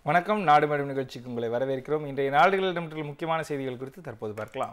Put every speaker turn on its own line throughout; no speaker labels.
வணக்கம் நாடு மேடம் நிகழ்ச்சிக்கு உங்களை வரவேற்கிறோம் இன்றைய நாடுகளில் இடம்பெற்றுள்ள முக்கியமான செய்திகள் குறித்து தற்போது பார்க்கலாம்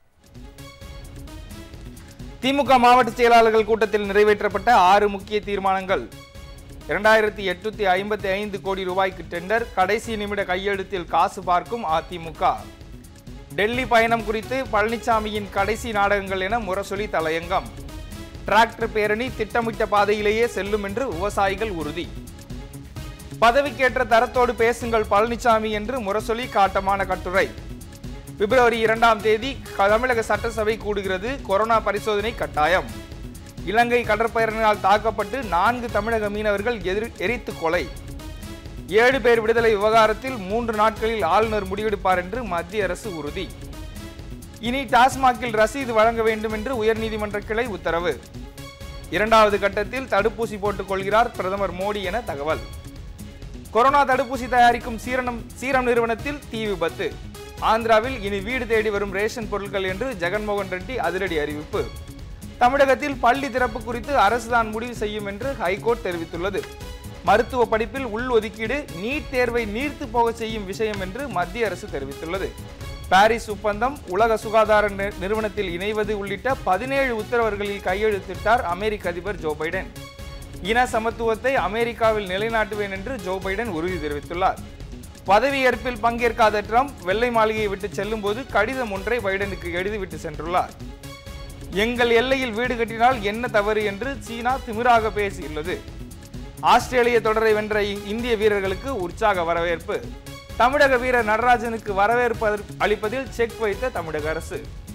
திமுக மாவட்ட செயலாளர்கள் கூட்டத்தில் நிறைவேற்றப்பட்ட ஆறு முக்கிய தீர்மானங்கள் இரண்டாயிரத்தி எட்நூத்தி ஐம்பத்தி ஐந்து கோடி ரூபாய்க்கு டெண்டர் கடைசி நிமிட கையெழுத்தில் காசு பார்க்கும் அதிமுக டெல்லி பயணம் குறித்து பழனிசாமியின் கடைசி நாடகங்கள் என முரசொலி தலையங்கம் டிராக்டர் பேரணி திட்டமிட்ட பாதையிலேயே செல்லும் என்று விவசாயிகள் உறுதி பதவிக்கேற்ற தரத்தோடு பேசுங்கள் பழனிசாமி என்று முரசொலி காட்டமான கட்டுரை பிப்ரவரி இரண்டாம் தேதி தமிழக சட்டசபை கூடுகிறது கொரோனா பரிசோதனை கட்டாயம் இலங்கை கடற்பயணியால் தாக்கப்பட்டு நான்கு தமிழக மீனவர்கள் எதிர் எரித்து கொலை ஏழு பேர் விடுதலை விவகாரத்தில் மூன்று நாட்களில் ஆளுநர் முடிவெடுப்பார் என்று மத்திய அரசு உறுதி இனி டாஸ்மாகில் ரசீது வழங்க வேண்டும் என்று உயர்நீதிமன்ற கிளை உத்தரவு இரண்டாவது கட்டத்தில் தடுப்பூசி போட்டுக் கொள்கிறார் பிரதமர் மோடி என தகவல் கொரோனா தடுப்பூசி தயாரிக்கும் சீரணம் சீரம் நிறுவனத்தில் தீ விபத்து ஆந்திராவில் இனி வீடு தேடி வரும் ரேஷன் பொருட்கள் என்று ஜெகன்மோகன் ரெட்டி அதிரடி அறிவிப்பு தமிழகத்தில் பள்ளி திறப்பு குறித்து அரசுதான் முடிவு செய்யும் என்று ஹைகோர்ட் தெரிவித்துள்ளது மருத்துவ படிப்பில் உள் ஒதுக்கீடு நீட் தேர்வை நீர்த்து போக செய்யும் விஷயம் என்று மத்திய அரசு தெரிவித்துள்ளது பாரிஸ் ஒப்பந்தம் உலக சுகாதார நி- நிறுவனத்தில் இணைவது உள்ளிட்ட பதினேழு உத்தரவுகளில் கையெழுத்திட்டார் அமெரிக்க அதிபர் ஜோ பைடன் இன சமத்துவத்தை அமெரிக்காவில் நிலைநாட்டுவேன் என்று ஜோ பைடன் உறுதி தெரிவித்துள்ளார் பதவியேற்பில் பங்கேற்காத ட்ரம்ப் வெள்ளை மாளிகையை விட்டு செல்லும்போது கடிதம் ஒன்றை பைடனுக்கு எழுதிவிட்டு சென்றுள்ளார் எங்கள் எல்லையில் வீடு கட்டினால் என்ன தவறு என்று சீனா திமிராக பேசியுள்ளது ஆஸ்திரேலிய தொடரை வென்ற இ- இந்திய வீரர்களுக்கு உற்சாக வரவேற்பு தமிழக வீரர் நடராஜனுக்கு வரவேற்பு அதற்- அளிப்பதில் செக் வைத்த தமிழக அரசு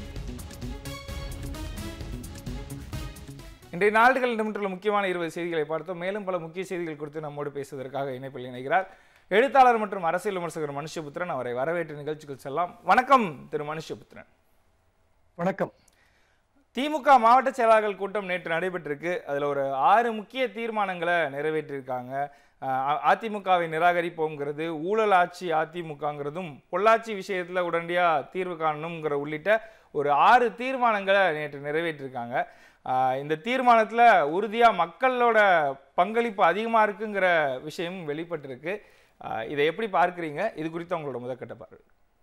இன்றைய நாடுகள் இடம்பெற்றுள்ள முக்கியமான இருபது செய்திகளை பார்த்தோம் மேலும் பல முக்கிய செய்திகள் குறித்து நம்மோடு பேசுவதற்காக இணைப்பில் இணைகிறார் எழுத்தாளர் மற்றும் அரசியல் விமர்சகர் மனுஷபுத்திரன் அவரை வரவேற்று நிகழ்ச்சிக்கு செல்லலாம் வணக்கம் திரு மனுஷபுத்திரன்
வணக்கம்
திமுக மாவட்ட செயலாளர்கள் கூட்டம் நேற்று நடைபெற்றிருக்கு அதில் ஒரு ஆறு முக்கிய தீர்மானங்களை நிறைவேற்றியிருக்காங்க அஹ் அதிமுகவை நிராகரிப்போங்கிறது ஊழல் ஆட்சி அதிமுகங்கிறதும் பொள்ளாச்சி விஷயத்தில் உடனடியாக தீர்வு காணணுங்கிற உள்ளிட்ட ஒரு ஆறு தீர்மானங்களை நேற்று நிறைவேற்றியிருக்காங்க அஹ் இந்த தீர்மானத்தில் உறுதியாக மக்களோட பங்களிப்பு அதிகமாக இருக்குங்கிற விஷயமும் வெளிப்பட்டிருக்கு அஹ் இதை எப்படி பார்க்குறீங்க இது குறித்து உங்களோட முதற்கட்ட பார்வை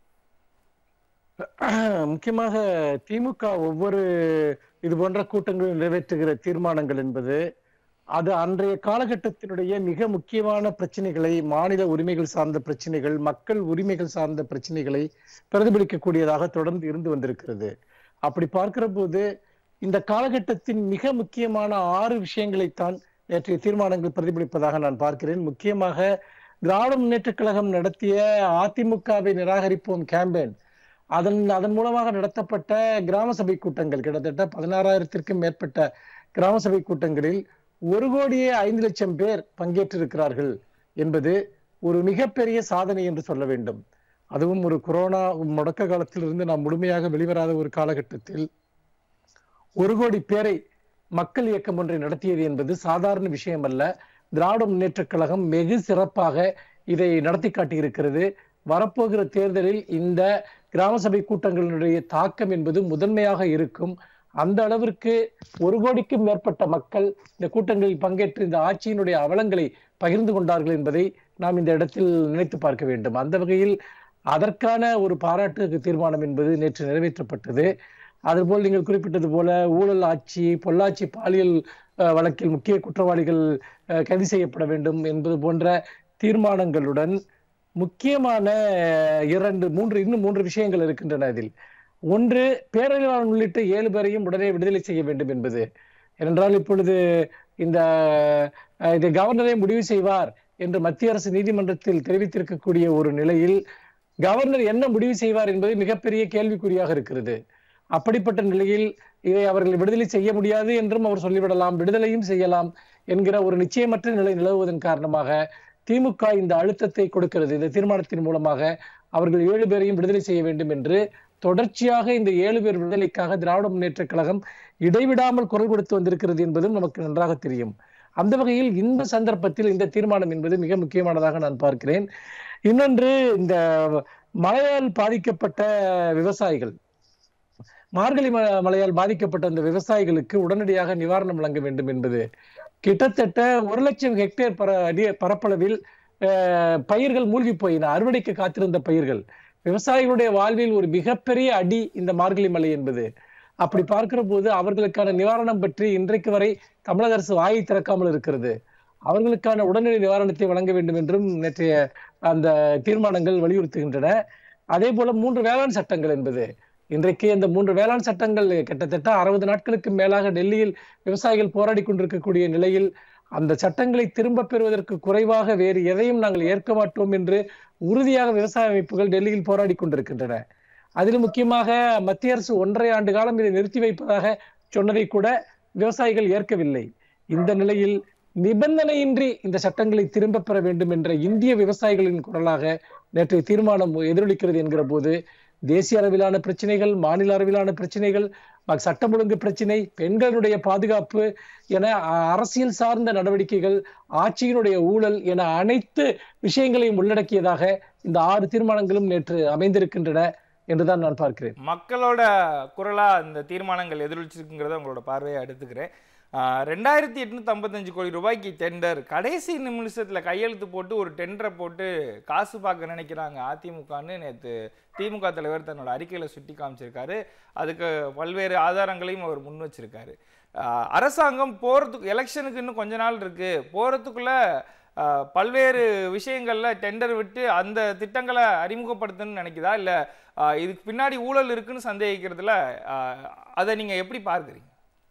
முக்கியமாக திமுக ஒவ்வொரு இது போன்ற கூட்டங்களில் நிறைவேற்றுகிற தீர்மானங்கள் என்பது அது அன்றைய காலகட்டத்தினுடைய மிக முக்கியமான பிரச்சனைகளை மாநில உரிமைகள் சார்ந்த பிரச்சனைகள் மக்கள் உரிமைகள் சார்ந்த பிரச்சனைகளை பிரதிபலிக்கக்கூடியதாக தொடர்ந்து இருந்து வந்திருக்கிறது அப்படி பார்க்கிற போது இந்த காலகட்டத்தின் மிக முக்கியமான ஆறு விஷயங்களைத்தான் நேற்றைய தீர்மானங்கள் பிரதிபலிப்பதாக நான் பார்க்கிறேன் முக்கியமாக திராவிட முன்னேற்றக் கழகம் நடத்திய அதிமுகவை நிராகரிப்போம் கேம்பெயின் அதன் அதன் மூலமாக நடத்தப்பட்ட கிராம சபை கூட்டங்கள் கிட்டத்தட்ட பதினாறாயிரத்திற்கும் மேற்பட்ட கிராம சபை கூட்டங்களில் ஒரு கோடியே ஐந்து லட்சம் பேர் பங்கேற்றிருக்கிறார்கள் என்பது ஒரு மிகப்பெரிய சாதனை என்று சொல்ல வேண்டும் அதுவும் ஒரு கொரோனா முடக்க காலத்திலிருந்து நாம் முழுமையாக வெளிவராத ஒரு காலகட்டத்தில் ஒரு கோடி பேரை மக்கள் இயக்கம் ஒன்றை நடத்தியது என்பது சாதாரண விஷயம் அல்ல திராவிட முன்னேற்றக் கழகம் வெகு சிறப்பாக இதை நடத்தி காட்டியிருக்கிறது வரப்போகிற தேர்தலில் இந்த கிராம சபை கூட்டங்களினுடைய தாக்கம் என்பது முதன்மையாக இருக்கும் அந்த அளவிற்கு ஒரு கோடிக்கும் மேற்பட்ட மக்கள் இந்த கூட்டங்களில் பங்கேற்று இந்த ஆட்சியினுடைய அவலங்களை பகிர்ந்து கொண்டார்கள் என்பதை நாம் இந்த இடத்தில் நினைத்து பார்க்க வேண்டும் அந்த வகையில் அதற்கான ஒரு பாராட்டு தீர்மானம் என்பது நேற்று நிறைவேற்றப்பட்டது அதுபோல் நீங்கள் குறிப்பிட்டது போல ஊழல் ஆட்சி பொள்ளாச்சி பாலியல் அஹ், வழக்கில் முக்கிய குற்றவாளிகள் அஹ், கைது செய்யப்பட வேண்டும் என்பது போன்ற தீர்மானங்களுடன் முக்கியமான அஹ், இரண்டு மூன்று இன்னும் மூன்று விஷயங்கள் இருக்கின்றன இதில் ஒன்று பேரறிவாளன் உள்ளிட்ட ஏழு பேரையும் உடனே விடுதலை செய்ய வேண்டும் என்பது ஏனென்றால் இப்பொழுது இந்த அஹ், இதை கவர்னரே முடிவு செய்வார் என்று மத்திய அரசு நீதிமன்றத்தில் தெரிவித்திருக்கக்கூடிய ஒரு நிலையில் கவர்னர் என்ன முடிவு செய்வார் என்பது மிகப்பெரிய கேள்விக்குறியாக இருக்கிறது அப்படிப்பட்ட நிலையில் இதை அவர்கள் விடுதலை செய்ய முடியாது என்றும் அவர் சொல்லிவிடலாம் விடுதலையும் செய்யலாம் என்கிற ஒரு நிச்சயமற்ற நிலை நிலவுவதன் காரணமாக திமுக இந்த அழுத்தத்தை கொடுக்கிறது இந்த தீர்மானத்தின் மூலமாக அவர்கள் ஏழு பேரையும் விடுதலை செய்ய வேண்டும் என்று தொடர்ச்சியாக இந்த ஏழு பேர் விடுதலைக்காக திராவிட முன்னேற்றக் கழகம் இடைவிடாமல் குரல் கொடுத்து வந்திருக்கிறது என்பதும் நமக்கு நன்றாக தெரியும் அந்த வகையில் இந்த சந்தர்ப்பத்தில் இந்த தீர்மானம் என்பது மிக முக்கியமானதாக நான் பார்க்கிறேன் இன்னொன்று இந்த மழையால் பாதிக்கப்பட்ட விவசாயிகள் மார்கழி ம- மழையால் பாதிக்கப்பட்ட அந்த விவசாயிகளுக்கு உடனடியாக நிவாரணம் வழங்க வேண்டும் என்பது கிட்டத்தட்ட ஒரு லட்சம் ஹெக்டேர் பர அடி- பரப்பளவில் அஹ், பயிர்கள் மூழ்கி போயின அறுவடைக்கு காத்திருந்த பயிர்கள் விவசாயிகளுடைய வாழ்வில் ஒரு மிகப்பெரிய அடி இந்த மார்கழி மலை என்பது அப்படி பார்க்கிற போது அவர்களுக்கான நிவாரணம் பற்றி இன்றைக்கு வரை தமிழக அரசு வாயை திறக்காமல் இருக்கிறது அவர்களுக்கான உடனடி நிவாரணத்தை வழங்க வேண்டும் என்றும் நேற்றைய அந்த தீர்மானங்கள் வலியுறுத்துகின்றன அதே போல மூன்று வேளாண் சட்டங்கள் என்பது இன்றைக்கு இந்த மூன்று வேளாண் சட்டங்கள் கிட்டத்தட்ட அறுபது நாட்களுக்கு மேலாக டெல்லியில் விவசாயிகள் போராடி கொண்டிருக்கக்கூடிய நிலையில் அந்த சட்டங்களை திரும்ப பெறுவதற்கு குறைவாக வேறு எதையும் நாங்கள் ஏற்க மாட்டோம் என்று உறுதியாக விவசாய அமைப்புகள் டெல்லியில் போராடி கொண்டிருக்கின்றன அதிலும் முக்கியமாக மத்திய அரசு ஒன்றரை ஆண்டு காலம் இதை நிறுத்தி வைப்பதாக சொன்னதை கூட விவசாயிகள் ஏற்கவில்லை இந்த நிலையில் நிபந்தனையின்றி இந்த சட்டங்களை திரும்ப பெற வேண்டும் என்ற இந்திய விவசாயிகளின் குரலாக நேற்றைய தீர்மானம் எதிரொலிக்கிறது என்கிற போது தேசிய அளவிலான பிரச்சனைகள் மாநில அளவிலான பிரச்சனைகள் ம- சட்டம் ஒழுங்கு பிரச்சனை பெண்களுடைய பாதுகாப்பு என அ- அரசியல் சார்ந்த நடவடிக்கைகள் ஆட்சியினுடைய ஊழல் என அனைத்து விஷயங்களையும் உள்ளடக்கியதாக இந்த ஆறு தீர்மானங்களும் நேற்று அமைந்திருக்கின்றன என்றுதான் நான் பார்க்கிறேன்
மக்களோட குரலா இந்த தீர்மானங்கள் எதிரொலிச்சிருக்குங்கிறத உங்களோட பார்வையை எடுத்துக்கிறேன் ஆஹ் ரெண்டாயிரத்தி எட்நூத்தி ஐம்பத்தஞ்சு கோடி ரூபாய்க்கு டெண்டர் கடைசி நிமிஷத்துல கையெழுத்து போட்டு ஒரு டெண்டரை போட்டு காசு பார்க்க நினைக்கிறாங்க அதிமுகன்னு நேற்று திமுக தலைவர் தன்னோட அறிக்கையில சுட்டி காமிச்சிருக்காரு அதுக்கு பல்வேறு ஆதாரங்களையும் அவர் முன் வச்சிருக்காரு ஆஹ் அரசாங்கம் போறதுக்கு எலெக்ஷனுக்கு இன்னும் கொஞ்ச நாள் இருக்கு போறதுக்குள்ள ஆஹ் பல்வேறு விஷயங்கள்ல டெண்டர் விட்டு அந்த திட்டங்களை அறிமுகப்படுத்தணும்னு நினைக்குதா இல்ல ஆஹ் இதுக்கு பின்னாடி ஊழல் இருக்குன்னு சந்தேகிக்கிறதுல ஆஹ் அதை நீங்க எப்படி பார்க்குறீங்க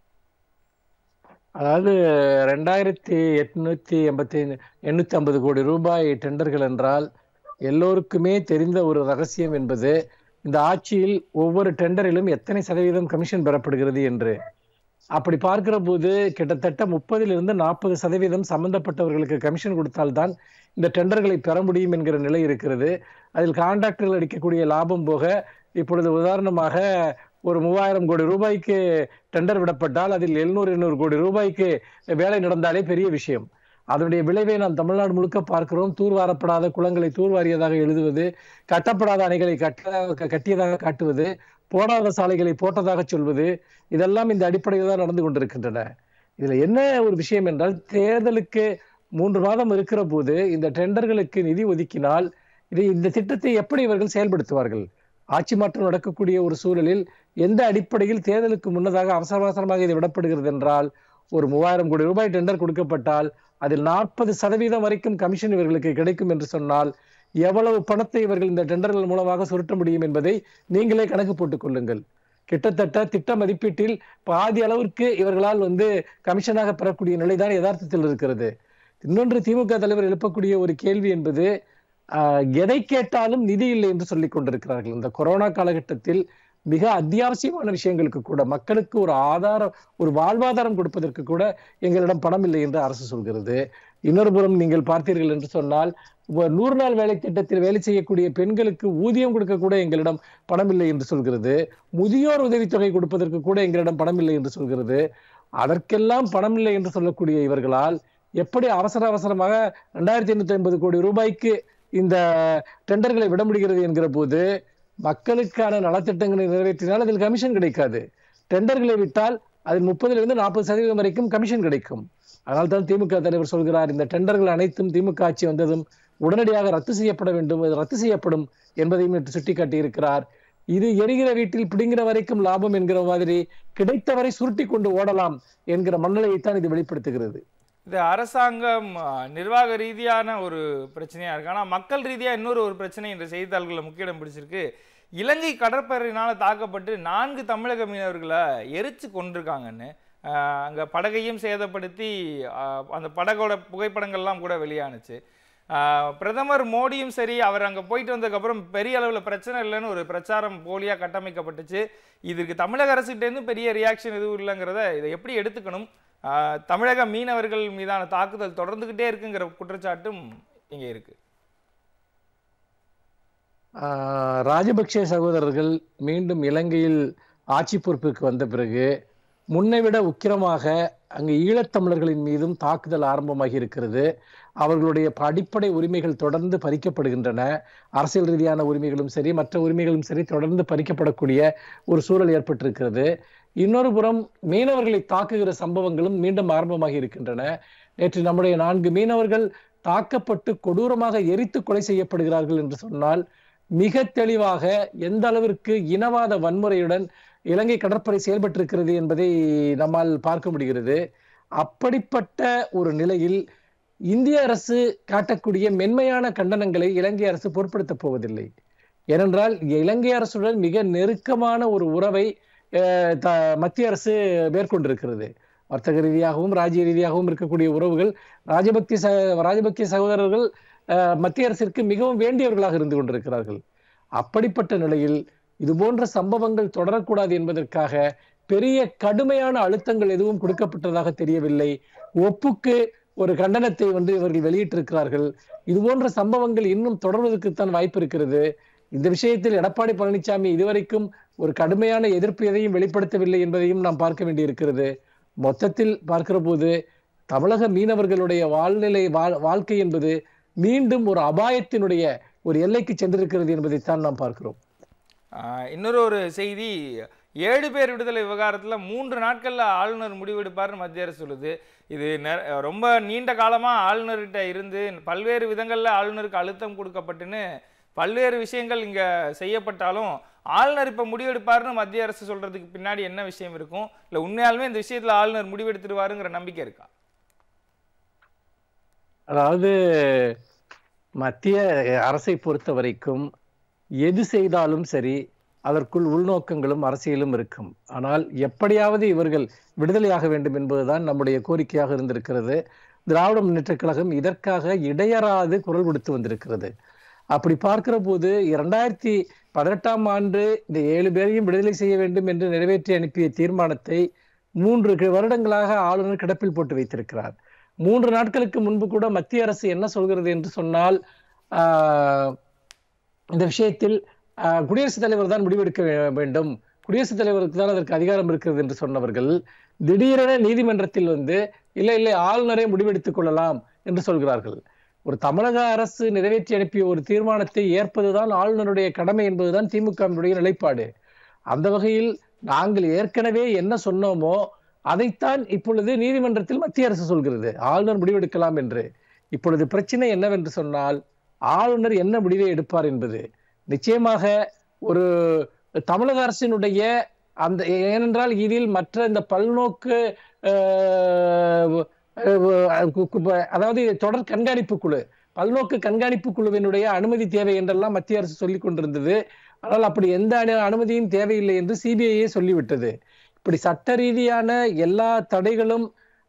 அதாவது ரெண்டாயிரத்தி எட்நூத்தி எண்பத்தி எண்ணூத்தி ஐம்பது கோடி ரூபாய் டெண்டர்கள் என்றால் எல்லோருக்குமே தெரிந்த ஒரு ரகசியம் என்பது இந்த ஆட்சியில் ஒவ்வொரு டெண்டரிலும் எத்தனை சதவீதம் கமிஷன் பெறப்படுகிறது என்று அப்படி பார்க்கிற போது கிட்டத்தட்ட முப்பதிலிருந்து நாற்பது சதவீதம் சம்பந்தப்பட்டவர்களுக்கு கமிஷன் கொடுத்தால்தான் இந்த டெண்டர்களை பெற முடியும் என்கிற நிலை இருக்கிறது அதில் கான்ட்ராக்டர்கள் அடிக்கக்கூடிய லாபம் போக இப்பொழுது உதாரணமாக ஒரு மூவாயிரம் கோடி ரூபாய்க்கு டெண்டர் விடப்பட்டால் அதில் எழுநூறு எண்ணூறு கோடி ரூபாய்க்கு வேலை நடந்தாலே பெரிய விஷயம் அதனுடைய விளைவை நாம் தமிழ்நாடு முழுக்க பார்க்கிறோம் தூர்வாரப்படாத குளங்களை தூர்வாரியதாக எழுதுவது கட்டப்படாத அணைகளை கட்ட கட்டியதாக காட்டுவது போடாத சாலைகளை போட்டதாக சொல்வது இதெல்லாம் இந்த அடிப்படையில் தான் நடந்து கொண்டிருக்கின்றன இதுல என்ன ஒரு விஷயம் என்றால் தேர்தலுக்கு மூன்று மாதம் இருக்கிற போது இந்த டெண்டர்களுக்கு நிதி ஒதுக்கினால் இது இந்த திட்டத்தை எப்படி இவர்கள் செயல்படுத்துவார்கள் ஆட்சி மாற்றம் நடக்கக்கூடிய ஒரு சூழலில் எந்த அடிப்படையில் தேர்தலுக்கு முன்னதாக அவசர அவசரமாக இது விடப்படுகிறது என்றால் ஒரு மூவாயிரம் கோடி ரூபாய் டெண்டர் கொடுக்கப்பட்டால் அதில் நாற்பது சதவீதம் வரைக்கும் கமிஷன் இவர்களுக்கு கிடைக்கும் என்று சொன்னால் எவ்வளவு பணத்தை இவர்கள் இந்த டெண்டர்கள் மூலமாக சுருட்ட முடியும் என்பதை நீங்களே கணக்கு போட்டுக் கொள்ளுங்கள் கிட்டத்தட்ட திட்ட மதிப்பீட்டில் பாதி அளவிற்கு இவர்களால் வந்து கமிஷனாக பெறக்கூடிய நிலைதான் யதார்த்தத்தில் இருக்கிறது இன்னொன்று திமுக தலைவர் எழுப்பக்கூடிய ஒரு கேள்வி என்பது ஆஹ், எதை கேட்டாலும் நிதி இல்லை என்று சொல்லிக் கொண்டிருக்கிறார்கள் இந்த கொரோனா காலகட்டத்தில் மிக அத்தியாவசியமான விஷயங்களுக்கு கூட மக்களுக்கு ஒரு ஆதாரம் ஒரு வாழ்வாதாரம் கொடுப்பதற்கு கூட எங்களிடம் பணம் இல்லை என்று அரசு சொல்கிறது இன்னொரு புறம் நீங்கள் பார்த்தீர்கள் என்று சொன்னால் ஒரு நூறு நாள் வேலை திட்டத்தில் வேலை செய்யக்கூடிய பெண்களுக்கு ஊதியம் கொடுக்க கூட எங்களிடம் பணம் இல்லை என்று சொல்கிறது முதியோர் உதவித்தொகை கொடுப்பதற்கு கூட எங்களிடம் பணம் இல்லை என்று சொல்கிறது அதற்கெல்லாம் பணம் இல்லை என்று சொல்லக்கூடிய இவர்களால் எப்படி அவசர அவசரமாக ரெண்டாயிரத்தி எண்ணூத்தி ஐம்பது கோடி ரூபாய்க்கு இந்த டெண்டர்களை விட முடிகிறது என்கிற போது மக்களுக்கான நலத்திட்டங்களை நிறைவேற்றினால் அதில் கமிஷன் கிடைக்காது டெண்டர்களை விட்டால் அதில் முப்பதிலிருந்து நாற்பது சதவீதம் வரைக்கும் கமிஷன் கிடைக்கும் அதனால் தான் திமுக தலைவர் சொல்கிறார் இந்த டெண்டர்கள் அனைத்தும் திமுக ஆட்சி வந்ததும் உடனடியாக ரத்து செய்யப்பட வேண்டும் அது ரத்து செய்யப்படும் என்பதையும் நேற்று சுட்டிக்காட்டி இருக்கிறார் இது எரிகிற வீட்டில் பிடுங்கிற வரைக்கும் லாபம் என்கிற மாதிரி கிடைத்தவரை சுருட்டி கொண்டு ஓடலாம் என்கிற மனநிலையைத்தான் இது வெளிப்படுத்துகிறது
இது அரசாங்கம் அஹ், நிர்வாக ரீதியான ஒரு பிரச்சனையா இருக்கு ஆனா மக்கள் ரீதியா இன்னொரு ஒரு பிரச்சனை இந்த செய்தித்தாள்களில் முக்கியம் பிடிச்சிருக்கு இலங்கை கடற்படையினால தாக்கப்பட்டு நான்கு தமிழக மீனவர்களை எரிச்சு கொண்டிருக்காங்கன்னு அஹ், அங்க படகையும் சேதப்படுத்தி அஹ், அந்த படகோட புகைப்படங்கள்லாம் கூட வெளியானுச்சு அஹ், பிரதமர் மோடியும் சரி அவர் அங்க போயிட்டு வந்ததுக்கப்புறம் பெரிய அளவில் பிரச்சனை இல்லைன்னு ஒரு பிரச்சாரம் போலியா கட்டமைக்கப்பட்டுச்சு இதுக்கு தமிழக அரசுகிட்டேருந்து பெரிய ரியாக்ஷன் எதுவும் இல்லைங்கிறத இதை எப்படி எடுத்துக்கணும் ஆஹ் தமிழக மீனவர்கள் மீதான தாக்குதல் தொடர்ந்துகிட்டே இருக்குங்கிற குற்றச்சாட்டும் இங்க இருக்கு
ஆஹ் ராஜபக்சே சகோதரர்கள் மீண்டும் இலங்கையில் ஆட்சி பொறுப்புக்கு வந்த பிறகு முன்னை விட உக்கிரமாக அங்கு ஈழத்தமிழர்களின் மீதும் தாக்குதல் ஆரம்பமாகி இருக்கிறது அவர்களுடைய அடிப்படை உரிமைகள் தொடர்ந்து பறிக்கப்படுகின்றன அரசியல் ரீதியான உரிமைகளும் சரி மற்ற உரிமைகளும் சரி தொடர்ந்து பறிக்கப்படக்கூடிய ஒரு சூழல் ஏற்பட்டிருக்கிறது இன்னொரு புறம் மீனவர்களை தாக்குகிற சம்பவங்களும் மீண்டும் ஆரம்பமாகி இருக்கின்றன நேற்று நம்முடைய நான்கு மீனவர்கள் தாக்கப்பட்டு கொடூரமாக எரித்து கொலை செய்யப்படுகிறார்கள் என்று சொன்னால் மிக தெளிவாக எந்த அளவிற்கு இனவாத வன்முறையுடன் இலங்கை கடற்படை செயல்பட்டிருக்கிறது என்பதை நம்மால் பார்க்க முடிகிறது அப்படிப்பட்ட ஒரு நிலையில் இந்திய அரசு காட்டக்கூடிய மென்மையான கண்டனங்களை இலங்கை அரசு பொருட்படுத்தப் போவதில்லை ஏனென்றால் இலங்கை அரசுடன் மிக நெருக்கமான ஒரு உறவை அஹ், த- மத்திய அரசு மேற்கொண்டிருக்கிறது வர்த்தக ரீதியாகவும் ராஜ்ய ரீதியாகவும் இருக்கக்கூடிய உறவுகள் ராஜபக்தி ச ராஜபக்தி சகோதரர்கள் அஹ், மத்திய அரசிற்கு மிகவும் வேண்டியவர்களாக இருந்து கொண்டிருக்கிறார்கள் அப்படிப்பட்ட நிலையில் இது போன்ற சம்பவங்கள் தொடரக்கூடாது என்பதற்காக பெரிய கடுமையான அழுத்தங்கள் எதுவும் கொடுக்கப்பட்டதாக தெரியவில்லை ஒப்புக்கு ஒரு கண்டனத்தை வந்து இவர்கள் வெளியிட்டிருக்கிறார்கள் இது போன்ற சம்பவங்கள் இன்னும் தொடர்வதற்குத்தான் வாய்ப்பு இருக்கிறது இந்த விஷயத்தில் எடப்பாடி பழனிசாமி இதுவரைக்கும் ஒரு கடுமையான எதிர்ப்பு எதையும் வெளிப்படுத்தவில்லை என்பதையும் நாம் பார்க்க வேண்டியிருக்கிறது மொத்தத்தில் பார்க்கிற போது தமிழக மீனவர்களுடைய வாழ்நிலை வாழ் வாழ்க்கை என்பது மீண்டும் ஒரு அபாயத்தினுடைய ஒரு எல்லைக்கு சென்றிருக்கிறது என்பதைத்தான் நாம் பார்க்கிறோம்
ஆஹ் இன்னொரு ஒரு செய்தி ஏழு பேர் விடுதலை விவகாரத்துல மூன்று நாட்கள்ல ஆளுநர் முடிவெடுப்பார்னு மத்திய அரசு சொல்லுது இது நெ- ரொம்ப நீண்ட காலமா ஆளுநர்கிட்ட இருந்து பல்வேறு விதங்கள்ல ஆளுநருக்கு அழுத்தம் கொடுக்கப்பட்டுன்னு பல்வேறு விஷயங்கள் இங்க செய்யப்பட்டாலும் ஆளுநர் இப்ப முடிவெடுப்பாருன்னு மத்திய அரசு சொல்றதுக்கு பின்னாடி என்ன விஷயம் இருக்கும் இல்ல உண்மையாலுமே இந்த விஷயத்துல ஆளுநர் முடிவெடுத்துருவாருங்கிற நம்பிக்கை இருக்கா
அதாவது மத்திய அரசை பொறுத்த வரைக்கும் எது செய்தாலும் சரி அதற்குள் உள்நோக்கங்களும் அரசியலும் இருக்கும் ஆனால் எப்படியாவது இவர்கள் விடுதலையாக வேண்டும் என்பதுதான் நம்முடைய கோரிக்கையாக இருந்திருக்கிறது திராவிட முன்னேற்றக் கழகம் இதற்காக இடையறாது குரல் கொடுத்து வந்திருக்கிறது அப்படி பார்க்கிற போது இரண்டாயிரத்தி பதினெட்டாம் ஆண்டு இந்த ஏழு பேரையும் விடுதலை செய்ய வேண்டும் என்று நிறைவேற்றி அனுப்பிய தீர்மானத்தை மூன்று கி- வருடங்களாக ஆளுநர் கிடப்பில் போட்டு வைத்திருக்கிறார் மூன்று நாட்களுக்கு முன்பு கூட மத்திய அரசு என்ன சொல்கிறது என்று சொன்னால் ஆஹ், இந்த விஷயத்தில் ஆஹ், குடியரசுத் தலைவர் தான் முடிவெடுக்க வே- வேண்டும் குடியரசுத் தலைவருக்கு தான் அதற்கு அதிகாரம் இருக்கிறது என்று சொன்னவர்கள் திடீரென நீதிமன்றத்தில் வந்து இல்லை இல்லை ஆளுநரே முடிவெடுத்துக் கொள்ளலாம் என்று சொல்கிறார்கள் ஒரு தமிழக அரசு நிறைவேற்றி அனுப்பிய ஒரு தீர்மானத்தை ஏற்பதுதான் ஆளுநருடைய கடமை என்பதுதான் திமுகவினுடைய நிலைப்பாடு அந்த வகையில் நாங்கள் ஏற்கனவே என்ன சொன்னோமோ அதைத்தான் இப்பொழுது நீதிமன்றத்தில் மத்திய அரசு சொல்கிறது ஆளுநர் முடிவெடுக்கலாம் என்று இப்பொழுது பிரச்சனை என்னவென்று சொன்னால் ஆளுநர் என்ன முடிவை எடுப்பார் என்பது நிச்சயமாக ஒரு தமிழக அரசினுடைய அந்த ஏனென்றால் இதில் மற்ற இந்த பல்நோக்கு அஹ், அஹ், கு- கு- அதாவது இது தொடர் கண்காணிப்பு குழு பல்நோக்கு கண்காணிப்பு குழுவினுடைய அனுமதி தேவை என்றெல்லாம் மத்திய அரசு சொல்லிக் கொண்டிருந்தது ஆனால் அப்படி எந்த அனு- அனுமதியும் தேவையில்லை என்று சிபிஐயே சொல்லிவிட்டது இப்படி சட்ட ரீதியான எல்லா தடைகளும்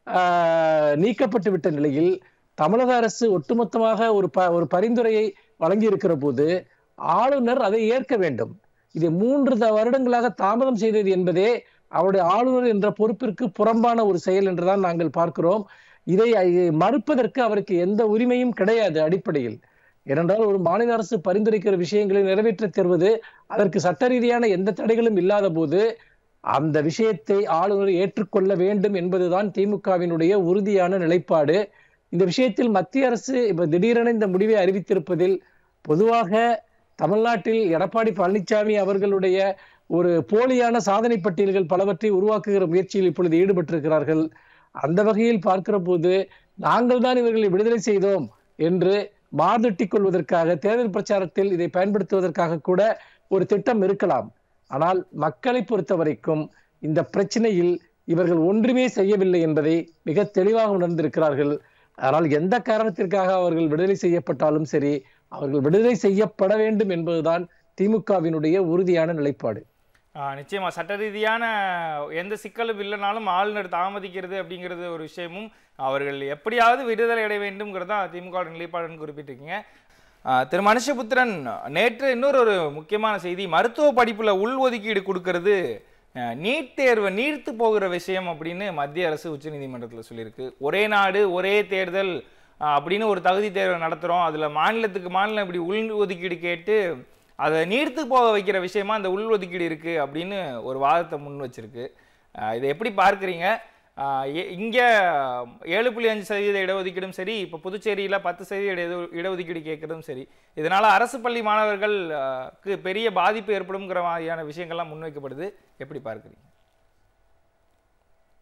ஆஹ், நீக்கப்பட்டு விட்ட நிலையில் தமிழக அரசு ஒட்டுமொத்தமாக ஒரு ப ஒரு பரிந்துரையை வழங்கி இருக்கிற போது ஆளுநர் அதை ஏற்க வேண்டும் இதை மூன்று த- வருடங்களாக தாமதம் செய்தது என்பதே அவருடைய ஆளுநர் என்ற பொறுப்பிற்கு புறம்பான ஒரு செயல் என்றுதான் நாங்கள் பார்க்கிறோம் இதை இதை மறுப்பதற்கு அவருக்கு எந்த உரிமையும் கிடையாது அடிப்படையில் ஏனென்றால் ஒரு மாநில அரசு பரிந்துரைக்கிற விஷயங்களை நிறைவேற்றத் தருவது அதற்கு சட்ட ரீதியான எந்த தடைகளும் இல்லாத போது அந்த விஷயத்தை ஆளுநர் ஏற்றுக்கொள்ள வேண்டும் என்பதுதான் திமுகவினுடைய உறுதியான நிலைப்பாடு இந்த விஷயத்தில் மத்திய அரசு இப்ப திடீரென இந்த முடிவை அறிவித்திருப்பதில் பொதுவாக தமிழ்நாட்டில் எடப்பாடி பழனிசாமி அவர்களுடைய ஒரு போலியான சாதனை பட்டியல்கள் பலவற்றை உருவாக்குகிற முயற்சியில் இப்பொழுது ஈடுபட்டிருக்கிறார்கள் அந்த வகையில் பார்க்கிற போது நாங்கள் தான் இவர்களை விடுதலை செய்தோம் என்று மார்தட்டிக் கொள்வதற்காக தேர்தல் பிரச்சாரத்தில் இதை பயன்படுத்துவதற்காக கூட ஒரு திட்டம் இருக்கலாம் ஆனால் மக்களை பொறுத்த வரைக்கும் இந்த பிரச்சனையில் இவர்கள் ஒன்றுமே செய்யவில்லை என்பதை மிக தெளிவாக உணர்ந்திருக்கிறார்கள் ஆனால் எந்த காரணத்திற்காக அவர்கள் விடுதலை செய்யப்பட்டாலும் சரி அவர்கள் விடுதலை செய்யப்பட வேண்டும் என்பதுதான் திமுகவினுடைய உறுதியான நிலைப்பாடு
ஆஹ் நிச்சயமா சட்ட ரீதியான எந்த சிக்கலும் இல்லைனாலும் ஆளுநர் தாமதிக்கிறது அப்படிங்கிறது ஒரு விஷயமும் அவர்கள் எப்படியாவது விடுதலை அடைய வேண்டும்ங்கிறதா திமுக நிலைப்பாடுன்னு குறிப்பிட்டிருக்கீங்க ஆஹ் திரு மனுஷபுத்திரன் நேற்று இன்னொரு ஒரு முக்கியமான செய்தி மருத்துவ படிப்புல உள் ஒதுக்கீடு கொடுக்கறது ஆஹ் நீட் தேர்வை நீர்த்து போகிற விஷயம் அப்படின்னு மத்திய அரசு உச்சநீதிமன்றத்தில் சொல்லியிருக்கு ஒரே நாடு ஒரே தேர்தல் ஆஹ் அப்படின்னு ஒரு தகுதி தேர்வை நடத்துகிறோம் அதில் மாநிலத்துக்கு மாநிலம் இப்படி உள் ஒதுக்கீடு கேட்டு அதை நீர்த்து போக வைக்கிற விஷயமா அந்த உள் ஒதுக்கீடு இருக்குது அப்படின்னு ஒரு வாதத்தை முன் வச்சிருக்கு ஆஹ் இதை எப்படி பார்க்குறீங்க இங்கே ஏழு புள்ளி அஞ்சு சதவீத இடஒதுக்கீடும் சரி இப்போ புதுச்சேரியில் பத்து சதவீத இட இடஒதுக்கீடு கேட்குறதும் சரி இதனால் அரசு பள்ளி மாணவர்களுக்கு பெரிய பாதிப்பு ஏற்படுங்கிற மாதிரியான விஷயங்கள்லாம் முன்வைக்கப்படுது எப்படி பார்க்குறீங்க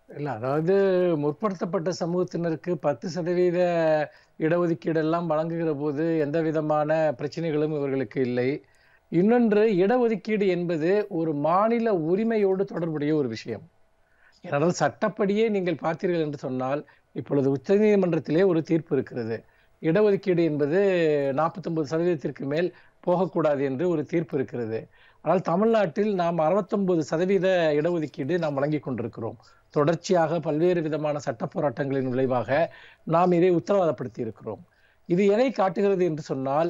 இல்ல அதாவது முற்படுத்தப்பட்ட சமூகத்தினருக்கு பத்து சதவீத இடஒதுக்கீடு எல்லாம் வழங்குகிற போது எந்த விதமான பிரச்சனைகளும் இவர்களுக்கு இல்லை இன்னொன்று இடஒதுக்கீடு என்பது ஒரு மாநில உரிமையோடு தொடர்புடைய ஒரு விஷயம் ஏனென்றால் சட்டப்படியே நீங்கள் பார்த்தீர்கள் என்று சொன்னால் இப்பொழுது உச்சநீதிமன்றத்திலே ஒரு தீர்ப்பு இருக்கிறது இடஒதுக்கீடு என்பது நாற்பத்தொன்பது சதவீதத்திற்கு மேல் போகக்கூடாது என்று ஒரு தீர்ப்பு இருக்கிறது ஆனால் தமிழ்நாட்டில் நாம் அறுபத்தொன்பது சதவீத இடஒதுக்கீடு நாம் வழங்கி கொண்டிருக்கிறோம் தொடர்ச்சியாக பல்வேறு விதமான சட்ட போராட்டங்களின் விளைவாக நாம் இதை உத்தரவாதப்படுத்தி இருக்கிறோம் இது எதை காட்டுகிறது என்று சொன்னால்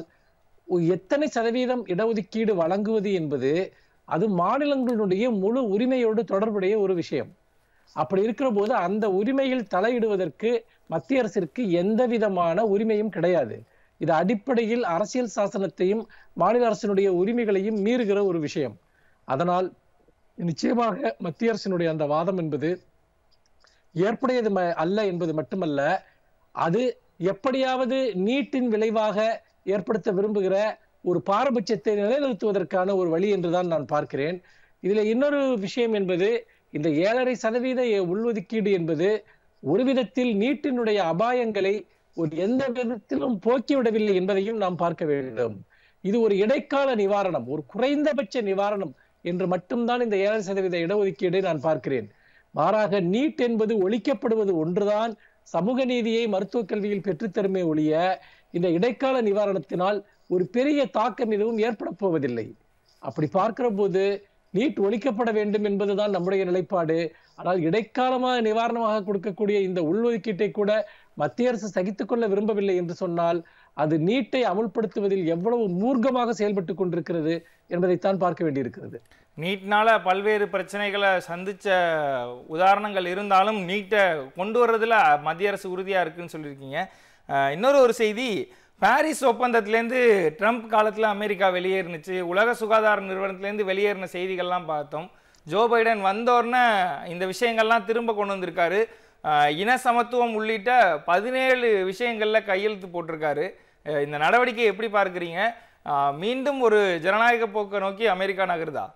எத்தனை சதவீதம் இடஒதுக்கீடு வழங்குவது என்பது அது மாநிலங்களுடைய முழு உரிமையோடு தொடர்புடைய ஒரு விஷயம் அப்படி இருக்கிற போது அந்த உரிமையில் தலையிடுவதற்கு மத்திய அரசிற்கு எந்த விதமான உரிமையும் கிடையாது இது அடிப்படையில் அரசியல் சாசனத்தையும் மாநில அரசினுடைய உரிமைகளையும் மீறுகிற ஒரு விஷயம் அதனால் நிச்சயமாக மத்திய அரசினுடைய அந்த வாதம் என்பது ஏற்புடையது அல்ல என்பது மட்டுமல்ல அது எப்படியாவது நீட்டின் விளைவாக ஏற்படுத்த விரும்புகிற ஒரு பாரபட்சத்தை நிலைநிறுத்துவதற்கான ஒரு வழி என்றுதான் நான் பார்க்கிறேன் இதுல இன்னொரு விஷயம் என்பது இந்த ஏழரை சதவீத உள்ஒதுக்கீடு என்பது ஒரு விதத்தில் நீட்டினுடைய அபாயங்களை ஒரு எந்த விதத்திலும் போக்கிவிடவில்லை என்பதையும் நாம் பார்க்க வேண்டும் இது ஒரு இடைக்கால நிவாரணம் ஒரு குறைந்தபட்ச நிவாரணம் என்று மட்டும்தான் இந்த ஏழரை சதவீத இடஒதுக்கீடை நான் பார்க்கிறேன் மாறாக நீட் என்பது ஒழிக்கப்படுவது ஒன்றுதான் சமூக நீதியை மருத்துவக் கல்வியில் பெற்றுத்தருமே ஒழிய இந்த இடைக்கால நிவாரணத்தினால் ஒரு பெரிய தாக்கம் எதுவும் ஏற்பட போவதில்லை அப்படி பார்க்கிற போது நீட் ஒழிக்கப்பட வேண்டும் என்பதுதான் நம்முடைய நிலைப்பாடு ஆனால் இடைக்காலமாக நிவாரணமாக கொடுக்கக்கூடிய இந்த உள்ஒதுக்கீட்டை கூட மத்திய அரசு சகித்துக் கொள்ள விரும்பவில்லை என்று சொன்னால் அது நீட்டை அமுல்படுத்துவதில் எவ்வளவு மூர்க்கமாக செயல்பட்டு கொண்டிருக்கிறது என்பதைத்தான் பார்க்க வேண்டியிருக்கிறது
நீட்னால பல்வேறு பிரச்சனைகளை சந்திச்ச உதாரணங்கள் இருந்தாலும் நீட்டை கொண்டு வர்றதுல மத்திய அரசு உறுதியா இருக்குன்னு சொல்லியிருக்கீங்க இன்னொரு ஒரு செய்தி பாரிஸ் ஒப்பந்தத்திலேருந்து ட்ரம்ப் காலத்தில் அமெரிக்கா வெளியேறினுச்சு உலக சுகாதார நிறுவனத்திலேருந்து வெளியேறின செய்திகள்லாம் பார்த்தோம் ஜோ பைடன் வந்தோடனே இந்த விஷயங்கள்லாம் திரும்ப கொண்டு வந்திருக்காரு இன சமத்துவம் உள்ளிட்ட பதினேழு விஷயங்களில் கையெழுத்து போட்டிருக்காரு இந்த நடவடிக்கை எப்படி பார்க்குறீங்க மீண்டும் ஒரு ஜனநாயக போக்கை நோக்கி அமெரிக்கா நகருதா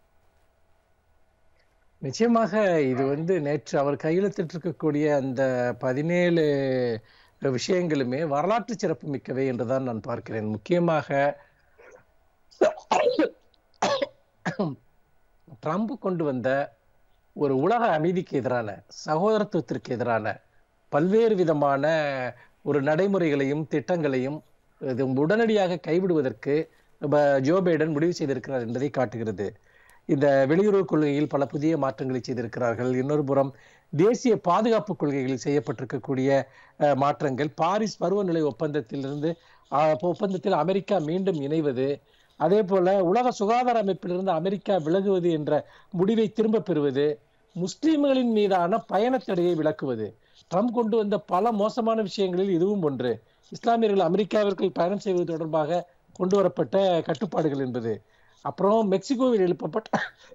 நிச்சயமாக இது வந்து நேற்று அவர் கையெழுத்திட்டு இருக்கக்கூடிய அந்த பதினேழு விஷயங்களுமே வரலாற்று சிறப்பு மிக்கவை என்றுதான் நான் பார்க்கிறேன் முக்கியமாக ட்ரம்ப் கொண்டு வந்த ஒரு உலக அமைதிக்கு எதிரான சகோதரத்துவத்திற்கு எதிரான பல்வேறு விதமான ஒரு நடைமுறைகளையும் திட்டங்களையும் இது உடனடியாக கைவிடுவதற்கு ஜோ பைடன் முடிவு செய்திருக்கிறார் என்பதை காட்டுகிறது இந்த வெளியுறவு கொள்கையில் பல புதிய மாற்றங்களை செய்திருக்கிறார்கள் இன்னொரு புறம் தேசிய பாதுகாப்பு கொள்கைகளில் செய்யப்பட்டிருக்கக்கூடிய மாற்றங்கள் பாரிஸ் பருவநிலை ஒப்பந்தத்திலிருந்து ஒப்பந்தத்தில் அமெரிக்கா மீண்டும் இணைவது அதே போல உலக சுகாதார அமைப்பிலிருந்து அமெரிக்கா விலகுவது என்ற முடிவை திரும்ப பெறுவது முஸ்லிம்களின் மீதான பயணத்தடையை விளக்குவது ட்ரம்ப் கொண்டு வந்த பல மோசமான விஷயங்களில் இதுவும் ஒன்று இஸ்லாமியர்கள் அமெரிக்காவிற்குள் பயணம் செய்வது தொடர்பாக கொண்டு வரப்பட்ட கட்டுப்பாடுகள் என்பது அப்புறம் மெக்சிகோவில் எழுப்பப்பட்ட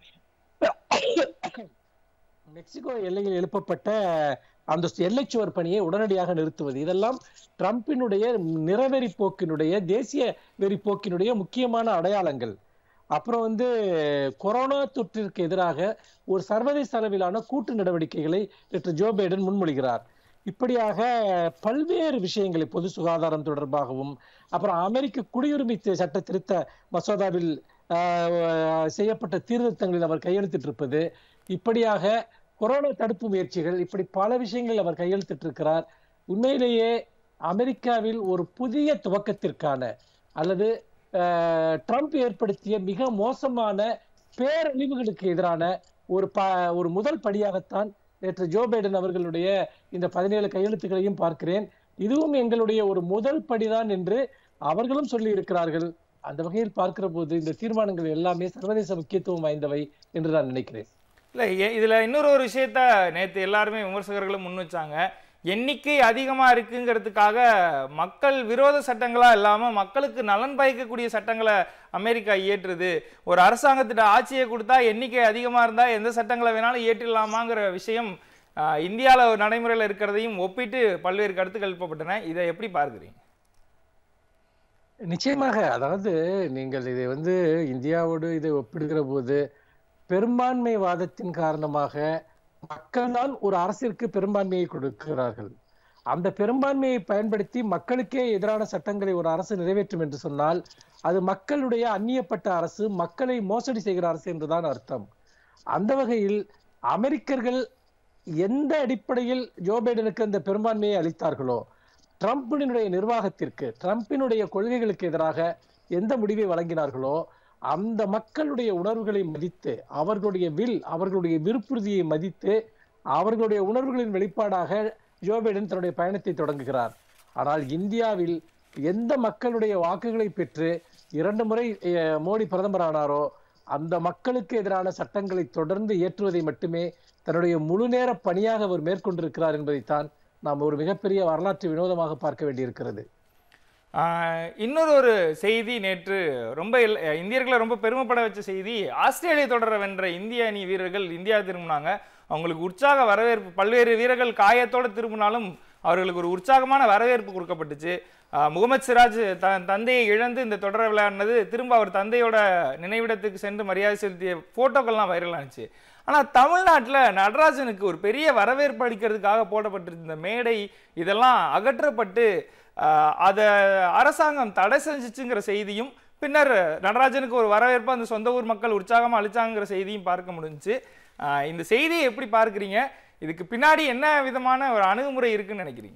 மெக்சிகோ எல்லையில் எழுப்பப்பட்ட அந்த எல்லைச்சுவர் பணியை உடனடியாக நிறுத்துவது இதெல்லாம் ட்ரம்பினுடைய நிறவெறி போக்கினுடைய தேசிய வெறி போக்கினுடைய முக்கியமான அடையாளங்கள் அப்புறம் வந்து கொரோனா தொற்றிற்கு எதிராக ஒரு சர்வதேச அளவிலான கூட்டு நடவடிக்கைகளை நேற்று ஜோ பைடன் முன்மொழிகிறார் இப்படியாக பல்வேறு விஷயங்களை பொது சுகாதாரம் தொடர்பாகவும் அப்புறம் அமெரிக்க குடியுரிமை சட்ட திருத்த மசோதாவில் செய்யப்பட்ட சீர்திருத்தங்களில் அவர் கையெழுத்திட்டு இருப்பது இப்படியாக கொரோனா தடுப்பு முயற்சிகள் இப்படி பல விஷயங்களில் அவர் கையெழுத்திட்டு இருக்கிறார் உண்மையிலேயே அமெரிக்காவில் ஒரு புதிய துவக்கத்திற்கான அல்லது ட்ரம்ப் ஏற்படுத்திய மிக மோசமான பேரழிவுகளுக்கு எதிரான ஒரு ப ஒரு முதல் படியாகத்தான் நேற்று ஜோ பைடன் அவர்களுடைய இந்த பதினேழு கையெழுத்துக்களையும் பார்க்கிறேன் இதுவும் எங்களுடைய ஒரு முதல் படிதான் என்று அவர்களும் சொல்லி இருக்கிறார்கள் அந்த வகையில் பார்க்கிற போது இந்த தீர்மானங்கள் எல்லாமே சர்வதேச முக்கியத்துவம் வாய்ந்தவை என்று நான் நினைக்கிறேன்
இல்லை இதுல இன்னொரு ஒரு விஷயத்த நேற்று எல்லாருமே விமர்சகர்களும் முன் வச்சாங்க எண்ணிக்கை அதிகமாக இருக்குங்கிறதுக்காக மக்கள் விரோத சட்டங்களாக இல்லாமல் மக்களுக்கு நலன் பயக்கக்கூடிய சட்டங்களை அமெரிக்கா இயற்றுது ஒரு அரசாங்கத்திட்ட ஆட்சியை கொடுத்தா எண்ணிக்கை அதிகமாக இருந்தால் எந்த சட்டங்களை வேணாலும் இயற்றிடலாமாங்கிற விஷயம் இந்தியாவில் நடைமுறையில் இருக்கிறதையும் ஒப்பிட்டு பல்வேறு கருத்துக்கள் எழுப்பப்பட்டன இதை எப்படி பார்க்குறீங்க
நிச்சயமாக அதாவது நீங்கள் இதை வந்து இந்தியாவோடு இதை ஒப்பிடுகிற போது பெரும்பான்மை வாதத்தின் காரணமாக மக்கள் தான் ஒரு அரசிற்கு பெரும்பான்மையை கொடுக்கிறார்கள் அந்த பெரும்பான்மையை பயன்படுத்தி மக்களுக்கே எதிரான சட்டங்களை ஒரு அரசு நிறைவேற்றும் என்று சொன்னால் அது மக்களுடைய அந்நியப்பட்ட அரசு மக்களை மோசடி செய்கிற அரசு என்றுதான் அர்த்தம் அந்த வகையில் அமெரிக்கர்கள் எந்த அடிப்படையில் ஜோ பைடனுக்கு அந்த பெரும்பான்மையை அளித்தார்களோ ட்ரம்பினுடைய நிர்வாகத்திற்கு ட்ரம்பினுடைய கொள்கைகளுக்கு எதிராக எந்த முடிவை வழங்கினார்களோ அந்த மக்களுடைய உணர்வுகளை மதித்து அவர்களுடைய வில் அவர்களுடைய விருப்புறுதியை மதித்து அவர்களுடைய உணர்வுகளின் வெளிப்பாடாக ஜோ பைடன் தன்னுடைய பயணத்தை தொடங்குகிறார் ஆனால் இந்தியாவில் எந்த மக்களுடைய வாக்குகளை பெற்று இரண்டு முறை அஹ், மோடி பிரதமர் ஆனாரோ அந்த மக்களுக்கு எதிரான சட்டங்களை தொடர்ந்து ஏற்றுவதை மட்டுமே தன்னுடைய முழு நேர பணியாக அவர் மேற்கொண்டிருக்கிறார் என்பதைத்தான் நாம் ஒரு மிகப்பெரிய வரலாற்று வினோதமாக பார்க்க வேண்டியிருக்கிறது
ஆஹ், இன்னொரு ஒரு செய்தி நேற்று ரொம்ப இல்- இந்தியர்களை ரொம்ப பெருமைப்பட வச்ச செய்தி ஆஸ்திரேலிய தொடரை வென்ற இந்திய அணி வீரர்கள் இந்தியா திரும்பினாங்க அவங்களுக்கு உற்சாக வரவேற்பு பல்வேறு வீரர்கள் காயத்தோட திரும்பினாலும் அவர்களுக்கு ஒரு உற்சாகமான வரவேற்பு கொடுக்கப்பட்டுச்சு ஆஹ், முகமது சிராஜ் த தந்தையை இழந்து இந்த தொடரை விளையாடினது திரும்ப அவர் தந்தையோட நினைவிடத்துக்கு சென்று மரியாதை செலுத்திய போட்டோக்கள்லாம் வைரல் ஆனிச்சு ஆனால் தமிழ்நாட்டில் நடராஜனுக்கு ஒரு பெரிய வரவேற்பு அளிக்கிறதுக்காக போடப்பட்டிருந்த மேடை இதெல்லாம் அகற்றப்பட்டு ஆஹ், அதை அரசாங்கம் தடை செஞ்சுச்சுங்கிற செய்தியும் பின்னர் நடராஜனுக்கு ஒரு வரவேற்பு அந்த சொந்த ஊர் மக்கள் உற்சாகமாக அளிச்சாங்கிற செய்தியும் பார்க்க முடிஞ்சுச்சு ஆஹ், இந்த செய்தியை எப்படி பார்க்குறீங்க இதுக்கு பின்னாடி என்ன விதமான ஒரு அணுகுமுறை இருக்குன்னு நினைக்கிறீங்க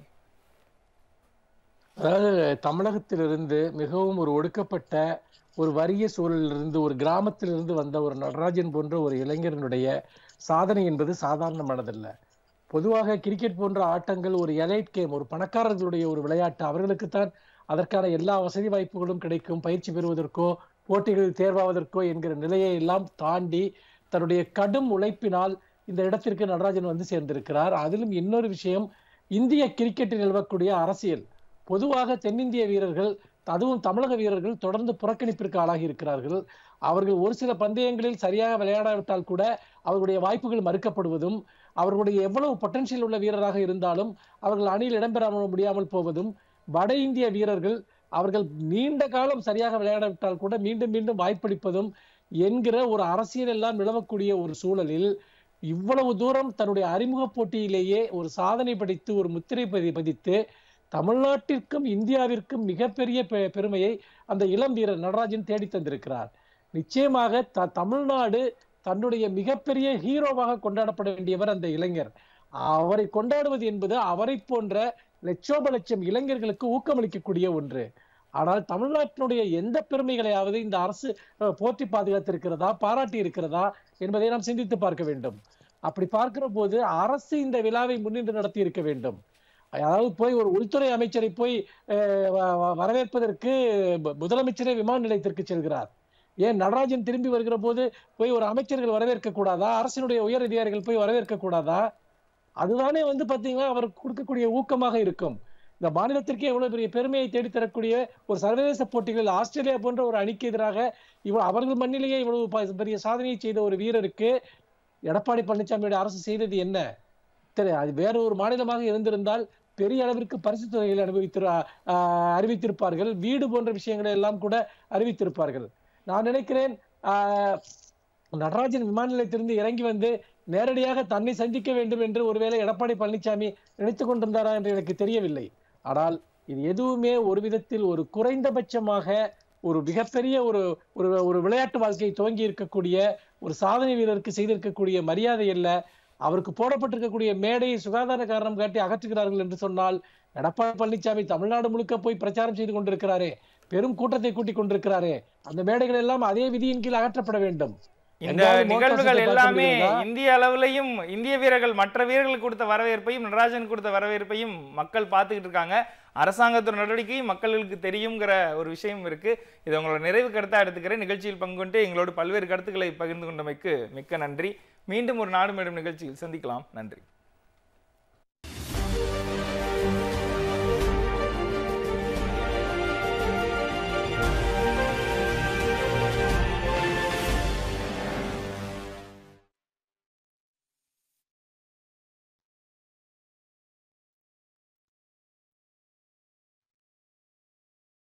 அதாவது தமிழகத்திலிருந்து மிகவும் ஒரு ஒடுக்கப்பட்ட ஒரு வறிய சூழலிலிருந்து ஒரு கிராமத்திலிருந்து வந்த ஒரு நடராஜன் போன்ற ஒரு இளைஞரனுடைய சாதனை என்பது சாதாரணமானதல்ல பொதுவாக கிரிக்கெட் போன்ற ஆட்டங்கள் ஒரு எலைட் கேம் ஒரு பணக்காரர்களுடைய ஒரு விளையாட்டு அவர்களுக்குத்தான் அதற்கான எல்லா வசதி வாய்ப்புகளும் கிடைக்கும் பயிற்சி பெறுவதற்கோ போட்டிகளில் தேர்வாவதற்கோ என்கிற நிலையை எல்லாம் தாண்டி தன்னுடைய கடும் உழைப்பினால் இந்த இடத்திற்கு நடராஜன் வந்து சேர்ந்திருக்கிறார் அதிலும் இன்னொரு விஷயம் இந்திய கிரிக்கெட்டில் நிலவக்கூடிய அரசியல் பொதுவாக தென்னிந்திய வீரர்கள் அதுவும் தமிழக வீரர்கள் தொடர்ந்து புறக்கணிப்பிற்கு ஆளாகி இருக்கிறார்கள் அவர்கள் ஒரு சில பந்தயங்களில் சரியாக விளையாடாவிட்டால் கூட அவர்களுடைய வாய்ப்புகள் மறுக்கப்படுவதும் அவர்களுடைய எவ்வளவு பொட்டன்ஷியல் உள்ள வீரராக இருந்தாலும் அவர்கள் அணியில் இடம்பெற முடியாமல் போவதும் வட இந்திய வீரர்கள் அவர்கள் நீண்ட காலம் சரியாக விளையாடாவிட்டால் கூட மீண்டும் மீண்டும் வாய்ப்பளிப்பதும் என்கிற ஒரு அரசியல் எல்லாம் நிலவக்கூடிய ஒரு சூழலில் இவ்வளவு தூரம் தன்னுடைய அறிமுக போட்டியிலேயே ஒரு சாதனை படைத்து ஒரு முத்திரை பதி பதித்து தமிழ்நாட்டிற்கும் இந்தியாவிற்கும் மிகப்பெரிய பெ- பெருமையை அந்த இளம் வீரர் நடராஜன் தேடி தந்திருக்கிறார் நிச்சயமாக த தமிழ்நாடு தன்னுடைய மிகப்பெரிய ஹீரோவாக கொண்டாடப்பட வேண்டியவர் அந்த இளைஞர் அவரை கொண்டாடுவது என்பது அவரை போன்ற லட்சோப லட்சம் இளைஞர்களுக்கு ஊக்கமளிக்கக்கூடிய ஒன்று ஆனால் தமிழ்நாட்டினுடைய எந்த பெருமைகளையாவது இந்த அரசு அஹ், போற்றி பாதுகாத்திருக்கிறதா பாராட்டி இருக்கிறதா என்பதை நாம் சிந்தித்து பார்க்க வேண்டும் அப்படி பார்க்கிற போது அரசு இந்த விழாவை முன்னின்று நடத்தி இருக்க வேண்டும் அதாவது போய் ஒரு உள்துறை அமைச்சரை போய் அஹ், வ- வ- வரவேற்பதற்கு மு- முதலமைச்சரே விமான நிலையத்திற்கு செல்கிறார் ஏன் நடராஜன் திரும்பி வருகிற போது போய் ஒரு அமைச்சர்கள் வரவேற்க கூடாதா அரசினுடைய உயர் அதிகாரிகள் போய் வரவேற்க கூடாதா அதுதானே வந்து பாத்தீங்கன்னா அவருக்கு கொடுக்கக்கூடிய ஊக்கமாக இருக்கும் இந்த மாநிலத்திற்கே எவ்வளவு பெரிய பெருமையை தேடித் தரக்கூடிய ஒரு சர்வதேச போட்டிகளில் ஆஸ்திரேலியா போன்ற ஒரு அணிக்கு எதிராக இவ்வளவு அவர்கள் மண்ணிலேயே இவ்வளவு ப- பெரிய சாதனையை செய்த ஒரு வீரருக்கு எடப்பாடி பழனிசாமியோட அரசு செய்தது என்ன சரி அது வேற ஒரு மாநிலமாக இருந்திருந்தால் பெரிய அளவிற்கு பரிசு தொகைகளை அனுபவித்திரு ஆஹ் அறிவித்திருப்பார்கள் வீடு போன்ற விஷயங்களை எல்லாம் கூட அறிவித்திருப்பார்கள் நான் நினைக்கிறேன் ஆஹ் நடராஜன் விமான நிலையத்திலிருந்து இறங்கி வந்து நேரடியாக தன்னை சந்திக்க வேண்டும் என்று ஒருவேளை எடப்பாடி பழனிசாமி நினைத்துக் கொண்டிருந்தாரா என்று எனக்கு தெரியவில்லை ஆனால் இது எதுவுமே ஒரு விதத்தில் ஒரு குறைந்தபட்சமாக ஒரு மிகப்பெரிய ஒரு ஒரு ஒரு விளையாட்டு வாழ்க்கையை துவங்கி இருக்கக்கூடிய ஒரு சாதனை வீரருக்கு செய்திருக்கக்கூடிய மரியாதை அல்ல அவருக்கு போடப்பட்டிருக்கக்கூடிய மேடையை சுகாதார காரணம் காட்டி அகற்றுகிறார்கள் என்று சொன்னால் எடப்பாடி பழனிசாமி தமிழ்நாடு முழுக்க போய் பிரச்சாரம் செய்து கொண்டிருக்கிறாரே பெரும் கூட்டத்தை கூட்டிக் கொண்டிருக்கிறாரே அந்த மேடைகள் எல்லாம் அதே விதியின் கீழ் அகற்றப்பட வேண்டும்
இந்த
எங்காவது மோட்டார்
நிகழ்வுகள்
சைக்கிள் பார்க்க
எல்லாமே
முடிகிறதா?
இந்திய அளவுலையும் இந்திய வீரர்கள் மற்ற வீரர்களுக்கு கொடுத்த வரவேற்பையும் நடராஜன் கொடுத்த வரவேற்பையும் மக்கள் பார்த்துக்கிட்டு இருக்காங்க அரசாங்கத்தோட நடவடிக்கையும் மக்களுக்கு தெரியுங்கிற ஒரு விஷயம் இருக்கு இது உங்களோட நிறைவு கருத்தா எடுத்துக்கிறேன் நிகழ்ச்சியில் பங்கு கொண்டு எங்களோடு பல்வேறு கருத்துக்களை பகிர்ந்து கொண்டமைக்கு மிக்க நன்றி மீண்டும் ஒரு நாடு மேடும் நிகழ்ச்சியில் சந்திக்கலாம் நன்றி